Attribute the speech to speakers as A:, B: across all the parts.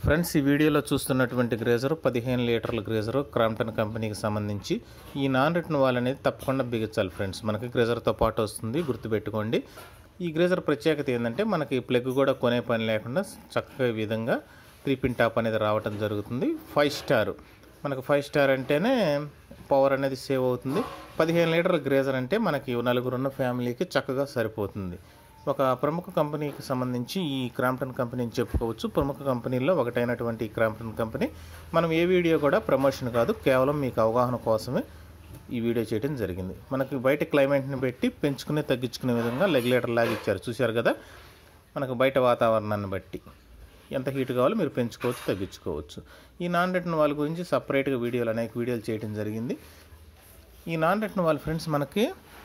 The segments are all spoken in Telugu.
A: ఫ్రెండ్స్ ఈ వీడియోలో చూస్తున్నటువంటి గ్రేజర్ పదిహేను లీటర్ల గ్రేజర్ క్రాంప్టన్ కంపెనీకి సంబంధించి ఈ నాన్ రిటర్న్ వాల్ అనేది తప్పకుండా బిగించాలి ఫ్రెండ్స్ మనకి గ్రేజర్తో పాటు వస్తుంది గుర్తుపెట్టుకోండి ఈ గ్రేజర్ ప్రత్యేకత ఏంటంటే మనకి ప్లగ్ కూడా కొనే పని లేకుండా చక్కగా ఈ విధంగా త్రీ పిన్ టాప్ అనేది రావటం జరుగుతుంది ఫైవ్ స్టార్ మనకు ఫైవ్ స్టార్ అంటేనే పవర్ అనేది సేవ్ అవుతుంది పదిహేను లీటర్ల గ్రేజర్ అంటే మనకి నలుగురున్న ఫ్యామిలీకి చక్కగా సరిపోతుంది ఒక ప్రముఖ కంపెనీకి సంబంధించి ఈ క్రాంప్టన్ కంపెనీని చెప్పుకోవచ్చు ప్రముఖ కంపెనీల్లో ఒకటైనటువంటి ఈ క్రాంప్టన్ కంపెనీ మనం ఏ వీడియో కూడా ప్రమోషన్ కాదు కేవలం మీకు అవగాహన కోసమే ఈ వీడియో చేయడం జరిగింది మనకి బయట క్లైమేట్ని పెట్టి పెంచుకునే తగ్గించుకునే విధంగా రెగ్యులేటర్ లాగా ఇచ్చారు చూశారు కదా మనకు బయట వాతావరణాన్ని బట్టి ఎంత హీట్ కావాలో మీరు పెంచుకోవచ్చు తగ్గించుకోవచ్చు ఈ నాన్ రిటర్న్ వాళ్ళ గురించి సపరేట్గా వీడియోలు అనేక వీడియోలు చేయడం జరిగింది ఈ నాన్ రిటర్న్ వాళ్ళ ఫ్రెండ్స్ మనకి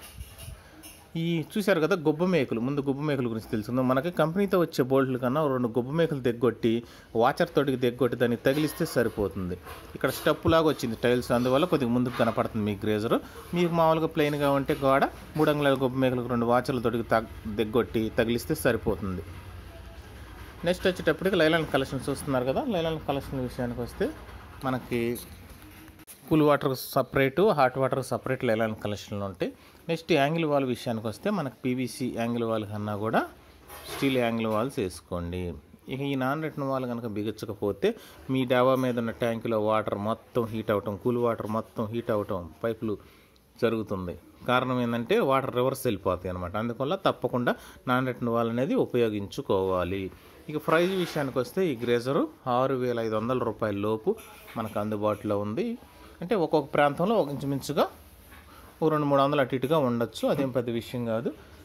A: ఈ చూశారు కదా గొబ్బ మేకులు ముందు గొబ్బ మేకుల గురించి తెలుసుకుందాం మనకి కంపెనీతో వచ్చే బోల్ట్లు కన్నా రెండు గొబ్బ మేకులు తెగ్గొట్టి వాచర్ తోటికి తెగ్గొట్టి దానికి తగిలిస్తే సరిపోతుంది ఇక్కడ స్టెప్ లాగా వచ్చింది టైల్స్ అందువల్ల కొద్దిగా ముందుకు కనపడుతుంది మీ గ్రేజర్ మీకు మామూలుగా ప్లెయిన్గా ఉంటే గోడ మూడు అంగుళాల గొబ్బ మేకులకు రెండు వాచర్ల తోటికి తగ్ తెగ్గొట్టి తగిలిస్తే సరిపోతుంది నెక్స్ట్ వచ్చేటప్పటికి లైలాండ్ కలెక్షన్ చూస్తున్నారు కదా లైలాండ్ కలెక్షన్ విషయానికి వస్తే మనకి cool water separate hot water separate లైలాండ్ కలెక్షన్లు ఉంటాయి నెక్స్ట్ యాంగిల్ వాల్ విషయానికి వస్తే మనకి పీవీసీ యాంగిల్ వాల్ కన్నా కూడా స్టీల్ యాంగిల్ వాల్స్ వేసుకోండి ఇక ఈ నాన్ రిటర్న్ వాల్ కనుక బిగించకపోతే మీ డాబా మీద ఉన్న ట్యాంకులో వాటర్ మొత్తం హీట్ అవటం కూల్ వాటర్ మొత్తం హీట్ అవటం పైపులు జరుగుతుంది కారణం ఏంటంటే వాటర్ రివర్స్ వెళ్ళిపోతాయి అనమాట అందువల్ల తప్పకుండా నాన్ రిటర్న్ వాల్ అనేది ఉపయోగించుకోవాలి ఇక ప్రైజ్ విషయానికి వస్తే ఈ గ్రేజరు ఆరు వేల ఐదు వందల రూపాయల లోపు మనకు అందుబాటులో ఉంది అంటే ఒక్కొక్క ప్రాంతంలో ఒక ఇంచుమించుగా ఓ రెండు మూడు వందలు అటు ఇటుగా ఉండొచ్చు అదేం పెద్ద విషయం కాదు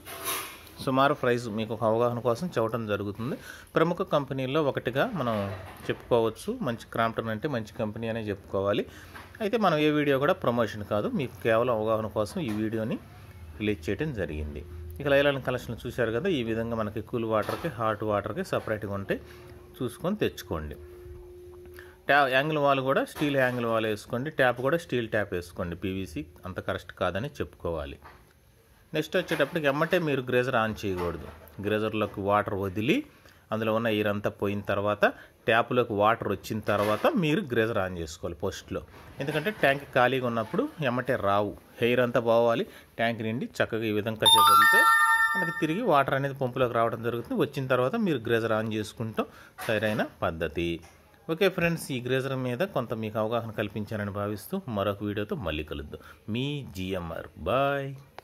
A: సుమారు ప్రైస్ మీకు ఒక అవగాహన కోసం చెప్పడం జరుగుతుంది ప్రముఖ కంపెనీల్లో ఒకటిగా మనం చెప్పుకోవచ్చు మంచి క్రాంప్టన్ అంటే మంచి కంపెనీ అనే చెప్పుకోవాలి అయితే మనం ఏ వీడియో కూడా ప్రమోషన్ కాదు మీకు కేవలం అవగాహన కోసం ఈ వీడియోని రిలీజ్ చేయడం జరిగింది ఇక లైలాన్ కలెక్షన్ చూశారు కదా ఈ విధంగా మనకి కూల్ వాటర్కి హాట్ వాటర్కి సపరేట్గా ఉంటాయి చూసుకొని తెచ్చుకోండి ట్యా యాంగిల్ వాల్ కూడా స్టీల్ యాంగిల్ వాల్ వేసుకోండి ట్యాప్ కూడా స్టీల్ ట్యాప్ వేసుకోండి పీవీసీ అంత కరెక్ట్ కాదని చెప్పుకోవాలి నెక్స్ట్ వచ్చేటప్పటికి ఎమ్మటే మీరు గ్రేజర్ ఆన్ చేయకూడదు గ్రేజర్లోకి వాటర్ వదిలి అందులో ఉన్న ఈరంతా పోయిన తర్వాత ట్యాప్లోకి వాటర్ వచ్చిన తర్వాత మీరు గ్రేజర్ ఆన్ చేసుకోవాలి పోస్ట్లో ఎందుకంటే ట్యాంక్ ఖాళీగా ఉన్నప్పుడు ఎమ్మటే రావు హెయిర్ అంతా పోవాలి ట్యాంక్ నిండి చక్కగా ఈ విధంగా కాసేపు వదిలితే మనకి తిరిగి వాటర్ అనేది పంపులోకి రావడం జరుగుతుంది వచ్చిన తర్వాత మీరు గ్రేజర్ ఆన్ చేసుకుంటాం సరైన పద్ధతి ఓకే ఫ్రెండ్స్ ఈ గ్రేజర్ మీద కొంత మీకు అవగాహన కల్పించానని భావిస్తూ మరొక వీడియోతో మళ్ళీ కలుద్దాం మీ జిఎంఆర్ బాయ్